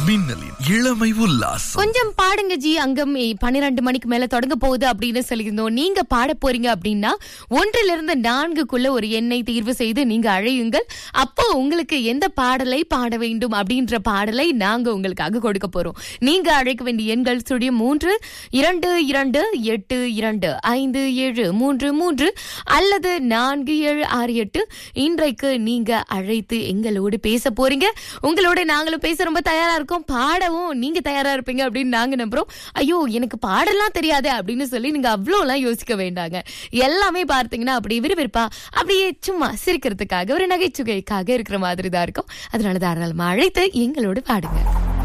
மின்னலின் இளமை உல்லாசம் கொஞ்சம் பாடுங்க ஜி அங்கம் பன்னிரண்டு மணிக்கு மேல தொடங்க போகுது அப்படின்னு சொல்லியிருந்தோம் நீங்க பாட போறீங்க அப்படின்னா ஒன்றிலிருந்து இருந்து நான்குக்குள்ள ஒரு எண்ணை தேர்வு செய்து நீங்க அழையுங்கள் அப்போ உங்களுக்கு எந்த பாடலை பாட வேண்டும் அப்படின்ற பாடலை நாங்க உங்களுக்காக கொடுக்க போறோம் நீங்க அழைக்க வேண்டிய எண்கள் சுழிய மூன்று இரண்டு இரண்டு எட்டு இரண்டு ஐந்து ஏழு மூன்று மூன்று அல்லது நான்கு ஏழு ஆறு எட்டு இன்றைக்கு நீங்க அழைத்து எங்களோடு பேச போறீங்க உங்களோட நாங்களும் பேச ரொம்ப தயாரா இருக்கோம் பாடவும் நீங்க தயாரா இருப்பீங்க அப்படின்னு நாங்க நம்புறோம் ஐயோ எனக்கு பாடலாம் தெரியாதே அப்படின்னு சொல்லி நீங்க அவ்வளோலாம் யோசிக்க வேண்டாங்க எல்லாமே பார்த்தீங்கன்னா அப்படி விறுவிறுப்பா அப்படியே சும்மா சிரிக்கிறதுக்காக ஒரு நகைச்சுவைக்காக இருக்கிற மாதிரி தான் இருக்கும் அதனால தாராளமா அழைத்து எங்களோடு பாடுங்க